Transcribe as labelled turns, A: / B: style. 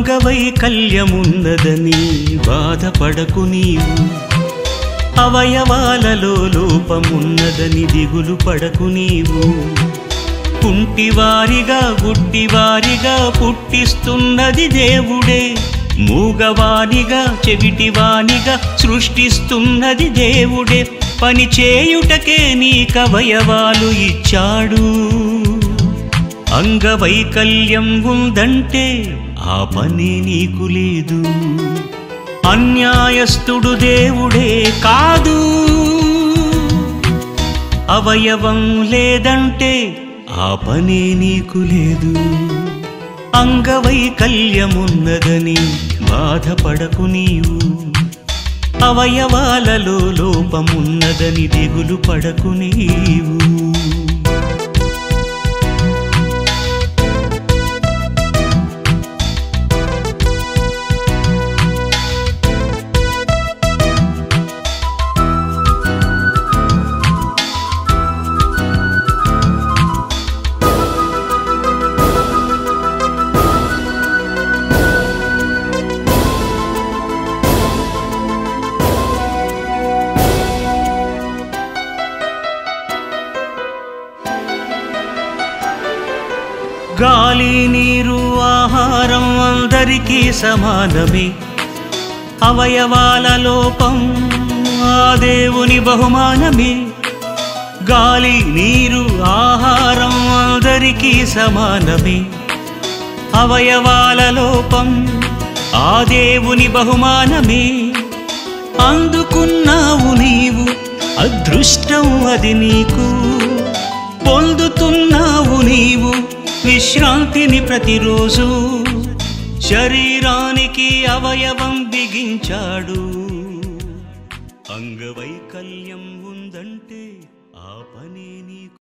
A: అంగవైకల్యమున్నదని బాధపడకు నీవు అవయవాలలో లోపమున్నదని దిగులు పడకు నీవు కుంటివారిగా గుడ్డివారిగా పుట్టిస్తున్నది దేవుడే మూగవానిగా చెవిటివానిగా సృష్టిస్తున్నది దేవుడే పని చేయుటకే నీకవయవాలు ఇచ్చాడు అంగవైకల్యం ఉందంటే ఆ పని నీకు లేదు అన్యాయస్తుడు దేవుడే కాదు అవయవం లేదంటే ఆ పని నీకు లేదు అంగవైకల్యమున్నదని బాధపడకు నీవు అవయవాలలో లోపమున్నదని దిగులు పడకు నీవు గాలి నీరు ఆహారం అందరికీ సమానమే అవయవాల లోపం ఆ దేవుని బహుమానమే గాలి నీరు ఆహారం అందరికీ సమానమే అవయవాల లోపం ఆ దేవుని బహుమానమే అందుకున్నావు నీవు అదృష్టం అది నీకు పొందుతున్నావు నీవు విశ్రాంతిని ప్రతిరోజు శరీరానికి అవయవం బిగించాడు అంగవైకల్యం ఉందంటే ఆ పని నీకు